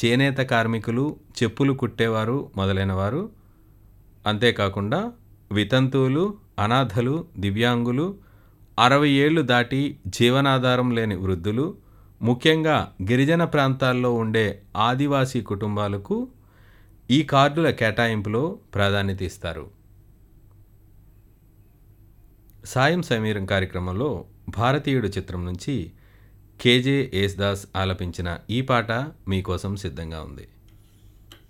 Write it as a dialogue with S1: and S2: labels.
S1: చేనేత కార్మికులు చెప్పులు కుట్టేవారు మొదలైన వారు అంతేకాకుండా వితంతువులు అనాథలు దివ్యాంగులు అరవై ఏళ్లు దాటి జీవనాధారం లేని వృద్ధులు ముఖ్యంగా గిరిజన ప్రాంతాల్లో ఉండే ఆదివాసీ కుటుంబాలకు ఈ కార్డుల కేటాయింపులో ప్రాధాన్యత ఇస్తారు సాయం సమీరం కార్యక్రమంలో భారతీయుడు చిత్రం నుంచి కేజే యేసుదాస్ ఆలపించిన ఈ పాట మీకోసం సిద్ధంగా ఉంది